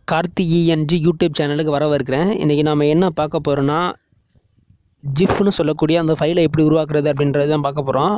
கார்த்திஇஎன்ஜி YouTube சேனலுக்கு வரவேற்கிறேன் இன்றைக்கி நாம் என்ன பார்க்க போகிறோன்னா ஜிஃப்னு சொல்லக்கூடிய அந்த ஃபைலை எப்படி உருவாக்குறது அப்படின்றது தான் பார்க்க போகிறோம்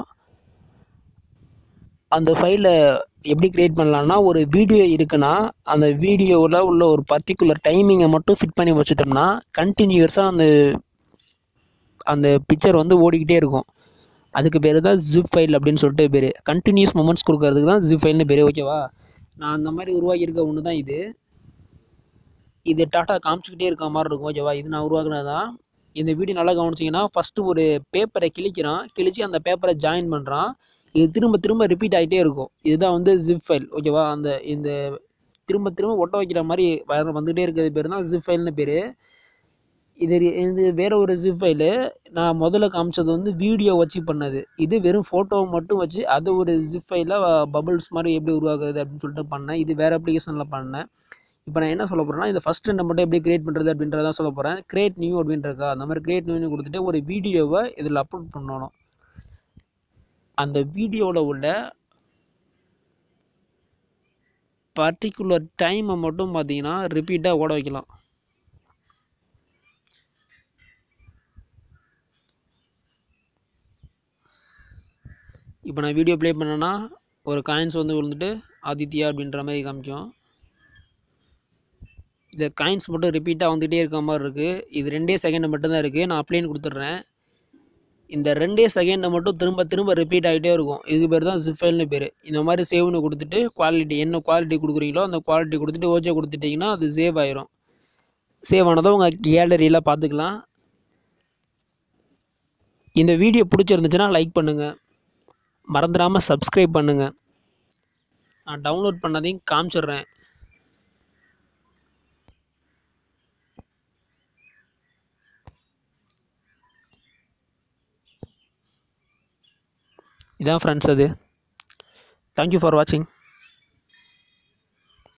அந்த ஃபைலை எப்படி க்ரியேட் பண்ணலான்னா ஒரு வீடியோ இருக்குன்னா அந்த வீடியோவில் உள்ள ஒரு பர்டிகுலர் டைமிங்கை மட்டும் ஃபிட் பண்ணி வச்சுட்டோம்னா கண்டினியூஸாக அந்த அந்த பிக்சர் வந்து ஓடிக்கிட்டே இருக்கும் அதுக்கு பேர் தான் ஜிப் ஃபைல் அப்படின்னு சொல்லிட்டு பேர் கண்டினியூஸ் மூமெண்ட்ஸ் கொடுக்கறதுக்கு தான் ஜிப் ஃபைல்னு பேர் ஓகேவா நான் அந்த மாதிரி உருவாக்கியிருக்க ஒன்று தான் இது இது டாட்டா காமிச்சிக்கிட்டே இருக்க மாதிரி இருக்கும் ஓகேவா இது நான் உருவாக்குனது தான் இந்த வீடியோ நல்லா கவனிச்சிங்கன்னா ஃபஸ்ட்டு ஒரு பேப்பரை கிழிக்கிறான் கிழிச்சு அந்த பேப்பரை ஜாயின் பண்ணுறான் இது திரும்ப திரும்ப ரிப்பீட் ஆகிட்டே இருக்கும் இதுதான் வந்து ஜிப் ஃபைல் ஓகேவா அந்த இந்த திரும்ப திரும்ப ஒட்ட வைக்கிற மாதிரி வர வந்துகிட்டே இருக்கிறது பேர் தான் ஜிப் ஃபைல்னு பேர் இது இது வேறு ஒரு ஜிப் ஃபைலு நான் முதல்ல காமிச்சது வந்து வீடியோ வச்சு பண்ணது இது வெறும் ஃபோட்டோவை மட்டும் வச்சு அது ஒரு ஜிப் ஃபைலில் பபுள்ஸ் மாதிரி எப்படி உருவாக்குறது அப்படின்னு சொல்லிட்டு பண்ணேன் இது வேறு அப்ளிகேஷனில் பண்ணேன் இப்போ நான் என்ன சொல்ல போகிறேன்னா இந்த ஃபஸ்ட் ரெண்டை மட்டும் எப்படி கிரியேட் பண்ணுறது அப்படின்றத சொல்ல போகிறேன் கிரியேட் நியூ அப்படின்றக்கா அந்த மாதிரி கிரியேட் நியூன்னு கொடுத்துட்டு ஒரு வீடியோவை இதில் அப்லோட் பண்ணணும் அந்த வீடியோவில் உள்ள பர்டிகுலர் டைமை மட்டும் பார்த்தீங்கன்னா ரிப்பீட்டாக ஓட வைக்கலாம் இப்போ நான் வீடியோ ப்ளே பண்ணேன்னா ஒரு காயின்ஸ் வந்து விழுந்துட்டு ஆதித்யா அப்படின்ற மாதிரி காமிக்கும் இந்த காயின்ஸ் மட்டும் ரிப்பீட்டாக வந்துகிட்டே இருக்க மாதிரி இருக்குது இது ரெண்டே செகண்ட் மட்டும்தான் இருக்குது நான் அப்ளைன் கொடுத்துட்றேன் இந்த ரெண்டே செகண்டை மட்டும் திரும்ப திரும்ப ரிப்பீட் ஆகிட்டே இருக்கும் இது பேர் தான் ஜிஃபைல்னு பேர் இந்த மாதிரி சேவ்னு கொடுத்துட்டு குவாலிட்டி என்ன குவாலிட்டி கொடுக்குறீங்களோ அந்த குவாலிட்டி கொடுத்துட்டு ஓஜே கொடுத்துட்டிங்கன்னா அது சேவ் ஆயிரும் சேவ் ஆனதை உங்கள் கேலரியில் பார்த்துக்கலாம் இந்த வீடியோ பிடிச்சிருந்துச்சுன்னா லைக் பண்ணுங்கள் மறந்துடாமல் சப்ஸ்கிரைப் பண்ணுங்கள் நான் டவுன்லோட் பண்ணதையும் காமிச்சிடுறேன் இதான் ஃப்ரெண்ட்ஸ் அது தேங்க்யூ ஃபார் வாட்சிங்